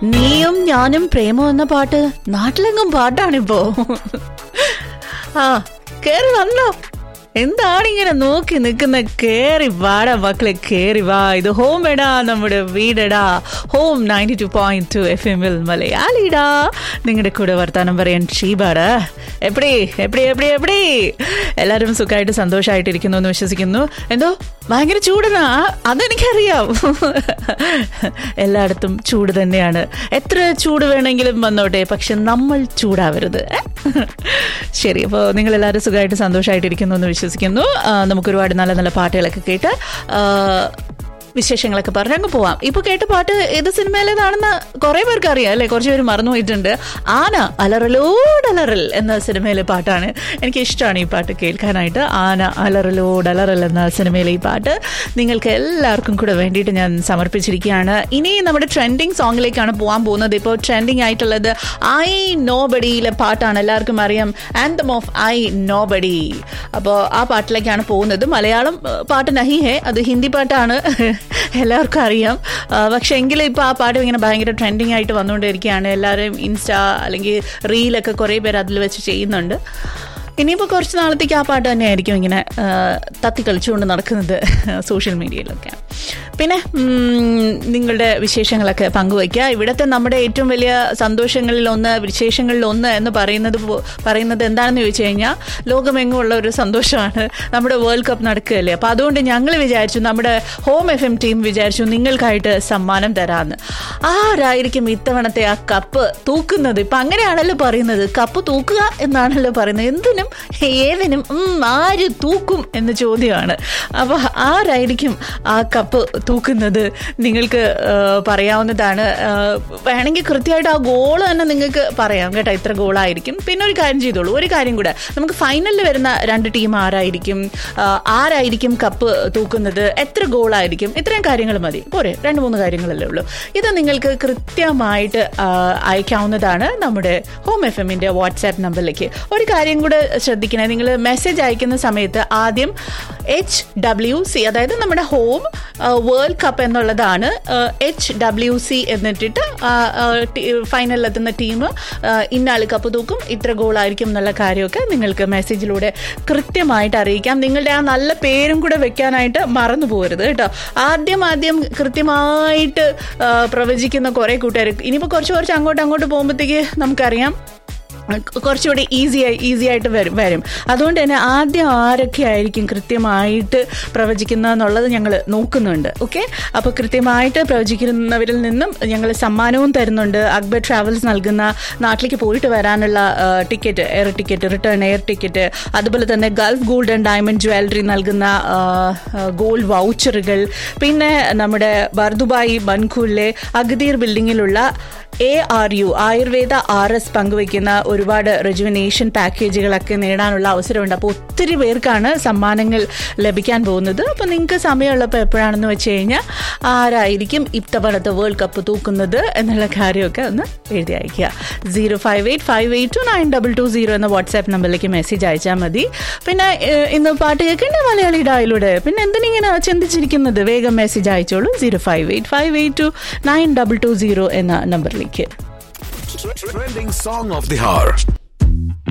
നീയും ഞാനും പ്രേമം എന്ന പാട്ട് നാട്ടിലെങ്ങും പാട്ടാണിപ്പോ ആ കേറി വന്നോ എന്താണ് ഇങ്ങനെ നോക്കി നിൽക്കുന്ന കേറി വാടാ മക്കളെ കേറി വാ ഇത് ഹോം എടാ നമ്മുടെ വീടെടാ home ninety two point two F എമ്മിൽ മലയാളിടാ നിങ്ങളുടെ കൂടെ വർത്താനം പറയാൻ ഷീബാടാ എപ്പടി എപ്പടി എപ്പടി എപ്പടി എല്ലാവരും സുഖമായിട്ട് സന്തോഷമായിട്ടിരിക്കുന്നു എന്ന് വിശ്വസിക്കുന്നു എന്തോ ഭയങ്കര ചൂടെന്നാ അതെനിക്കറിയാം എല്ലായിടത്തും ചൂട് തന്നെയാണ് എത്ര ചൂട് വേണമെങ്കിലും വന്നോട്ടെ പക്ഷെ നമ്മൾ ചൂടാവരുത് ഏ? ശരി അപ്പോൾ നിങ്ങൾ എല്ലാവരും സുഖമായിട്ട് സന്തോഷമായിട്ടിരിക്കുന്നു എന്ന് വിശ്വസിക്കുന്നു ആ, നമുക്ക് ഒരുപാട് നല്ല നല്ല പാട്ടുകളൊക്കെ കേട്ട് ആ, വിശേഷങ്ങളൊക്കെ പറഞ്ഞ് അങ്ങ് പോവാം ഇപ്പൊ കേട്ട പാട്ട് ഏത് സിനിമയിലേതാണെന്ന് കുറെ പേർക്ക് അറിയാം അല്ലെ കുറച്ച് പേര് മറന്നുപോയിട്ടുണ്ട് ആന അലറലോടലറൽ എന്ന സിനിമയിലെ പാട്ടാണ് എനിക്ക് ഇഷ്ടമാണ് ഈ പാട്ട് കേൾക്കാനായിട്ട് ആന അലറലോടലറൽ എന്ന സിനിമയിലെ ഈ പാട്ട് നിങ്ങൾക്ക് എല്ലാവർക്കും കൂടെ വേണ്ടിയിട്ട് ഞാൻ സമർപ്പിച്ചിരിക്കുകയാണ് ഇനി നമ്മുടെ ട്രെൻഡിങ് സോങ്ങിലേക്കാണ് പോകാൻ പോകുന്നത് ഇപ്പോൾ ട്രെൻഡിങ് ആയിട്ടുള്ളത് ഐ നോ ബഡിയിലെ പാട്ടാണ് എല്ലാവർക്കും അറിയാം anthem of I know buddy അപ്പോൾ ആ പാട്ടിലേക്കാണ് പോകുന്നത് മലയാളം ഏഹ്, പാട്ട് നഹി ഹേ അത് ഹിന്ദി പാട്ടാണ് എല്ലാവർക്കും അറിയാം ആ, പക്ഷെ എങ്കിലും ഇപ്പോൾ ആ പാട്ട് ഇങ്ങനെ ഭയങ്കര ട്രെൻഡിങ് ആയിട്ട് വന്നുകൊണ്ടിരിക്കുകയാണ് എല്ലാവരും ഇൻസ്റ്റ അല്ലെങ്കിൽ റീലൊക്കെ കുറേ പേര് അതിൽ വെച്ച് ചെയ്യുന്നുണ്ട് ഇനിയിപ്പോൾ കുറച്ച് നാളത്തേക്ക് ആ പാട്ട് തന്നെയായിരിക്കും ഇങ്ങനെ ആ, തത്തി കളിച്ചുകൊണ്ട് നടക്കുന്നത് സോഷ്യൽ മീഡിയയിലൊക്കെ പിന്നെ ഉം, നിങ്ങളുടെ വിശേഷങ്ങളൊക്കെ പങ്കുവയ്ക്കുക ഇവിടുത്തെ നമ്മുടെ ഏറ്റവും വലിയ സന്തോഷങ്ങളിൽ ഒന്ന് വിശേഷങ്ങളിൽ ഒന്ന് എന്ന് പറയുന്നത് പോ- പറയുന്നത് എന്താണെന്ന് ചോദിച്ചു കഴിഞ്ഞാൽ ലോകമെങ്ങുമുള്ള ഒരു സന്തോഷമാണ് നമ്മുടെ വേൾഡ് കപ്പ് നടക്കുകയല്ലേ അപ്പോൾ അതുകൊണ്ട് ഞങ്ങൾ വിചാരിച്ചു നമ്മുടെ ഹോം എഫ് എം ടീം വിചാരിച്ചു നിങ്ങൾക്കായിട്ട് സമ്മാനം തരാമെന്ന് ആരായിരിക്കും ഇത്തവണത്തെ ആ കപ്പ് തൂക്കുന്നത് ഇപ്പം അങ്ങനെയാണല്ലോ പറയുന്നത് കപ്പ് തൂക്കുക എന്നാണല്ലോ പറയുന്നത് എന്തിനും ഏതിനും ഉം, ആര് തൂക്കും എന്ന ചോദ്യമാണ് അപ്പോൾ ആരായിരിക്കും ആ കപ്പ് തൂക്കുന്നത് നിങ്ങൾക്ക് ആ, പറയാവുന്നതാണ് ആ, വേണമെങ്കിൽ കൃത്യമായിട്ട് ആ ഗോൾ തന്നെ നിങ്ങൾക്ക് പറയാം കേട്ടോ ഇത്ര ഗോളായിരിക്കും പിന്നെ ഒരു കാര്യം ചെയ്തോളൂ ഒരു കാര്യം കൂടെ നമുക്ക് ഫൈനലിൽ വരുന്ന രണ്ട് ടീം ആരായിരിക്കും ആ, ആരായിരിക്കും കപ്പ് തൂക്കുന്നത് എത്ര ഗോളായിരിക്കും ഇത്രയും കാര്യങ്ങൾ മതി പോരെ രണ്ട് മൂന്ന് കാര്യങ്ങളല്ലേ ഉള്ളൂ ഇത് നിങ്ങൾക്ക് കൃത്യമായിട്ട് ആ, അയക്കാവുന്നതാണ് നമ്മുടെ ഹോം എഫ് എമ്മിന്റെ വാട്സാപ്പ് നമ്പറിലേക്ക് ഒരു കാര്യം കൂടെ ശ്രദ്ധിക്കണേ നിങ്ങൾ മെസ്സേജ് അയക്കുന്ന സമയത്ത് ആദ്യം എച്ച് ഡബ്ല്യു സി അതായത് നമ്മുടെ ഹോം വേൾഡ് കപ്പ് എന്നുള്ളതാണ് എച്ച് ഡബ്ല്യു സി എന്നിട്ടിട്ട് ഫൈനലിൽ എത്തുന്ന ടീം ഇന്നാൾ കപ്പ് തൂക്കും ഇത്ര ഗോളായിരിക്കും എന്നുള്ള കാര്യമൊക്കെ നിങ്ങൾക്ക് മെസ്സേജിലൂടെ കൃത്യമായിട്ട് അറിയിക്കാം നിങ്ങളുടെ ആ നല്ല പേരും കൂടെ വെക്കാനായിട്ട് മറന്നു പോകരുത് കേട്ടോ ആദ്യം ആദ്യം കൃത്യമായിട്ട് ആ, പ്രവചിക്കുന്ന കുറേ കൂട്ടുകാർ ഇനിയിപ്പോൾ കുറച്ച് കുറച്ച് അങ്ങോട്ട് അങ്ങോട്ട് പോകുമ്പോഴത്തേക്ക് നമുക്കറിയാം കുറച്ചുകൂടി ഈസി ആയി ഈസി ആയിട്ട് വരും വരും അതുകൊണ്ട് തന്നെ ആദ്യം ആരൊക്കെ ആയിരിക്കും കൃത്യമായിട്ട് പ്രവചിക്കുന്ന എന്നുള്ളത് ഞങ്ങൾ നോക്കുന്നുണ്ട് ഓക്കെ അപ്പോൾ കൃത്യമായിട്ട് പ്രവചിക്കുന്നവരിൽ നിന്നും ഞങ്ങൾ സമ്മാനവും തരുന്നുണ്ട് അക്ബർ ട്രാവൽസ് നൽകുന്ന നാട്ടിലേക്ക് പോയിട്ട് വരാനുള്ള ticket air ticket return air ticket അതുപോലെ തന്നെ Gulf gold and diamond jewellery നൽകുന്ന ഗോൾഡ് വൗച്ചറുകൾ പിന്നെ നമ്മുടെ ബർദുബായി ബൻഖൂലിലെ അഗദീർ ബിൽഡിങ്ങിലുള്ള A R U Ayurveda R S പങ്കുവയ്ക്കുന്ന ഒരുപാട് റെജുവിനേഷൻ പാക്കേജുകളൊക്കെ നേടാനുള്ള അവസരമുണ്ട് അപ്പോൾ ഒത്തിരി പേർക്കാണ് സമ്മാനങ്ങൾ ലഭിക്കാൻ പോകുന്നത് അപ്പോൾ നിങ്ങൾക്ക് സമയമുള്ളപ്പോൾ എപ്പോഴാണെന്ന് വെച്ച് കഴിഞ്ഞാൽ ആരായിരിക്കും ഇത്തവണത്തെ വേൾഡ് കപ്പ് തൂക്കുന്നത് എന്നുള്ള കാര്യമൊക്കെ ഒന്ന് എഴുതി അയക്കുക zero five eight five eight two nine double two zero എന്ന വാട്സാപ്പ് നമ്പറിലേക്ക് മെസ്സേജ് അയച്ചാൽ മതി പിന്നെ ഏഹ്, ഇന്ന് പാട്ട് കേൾക്കേണ്ട മലയാളി ഡായിലൂടെ പിന്നെ എന്തിനിങ്ങനെ ചിന്തിച്ചിരിക്കുന്നത് വേഗം മെസ്സേജ് അയച്ചോളൂ zero five eight five eight two nine double two zero എന്ന നമ്പറിലേക്ക് Trending song of the hour.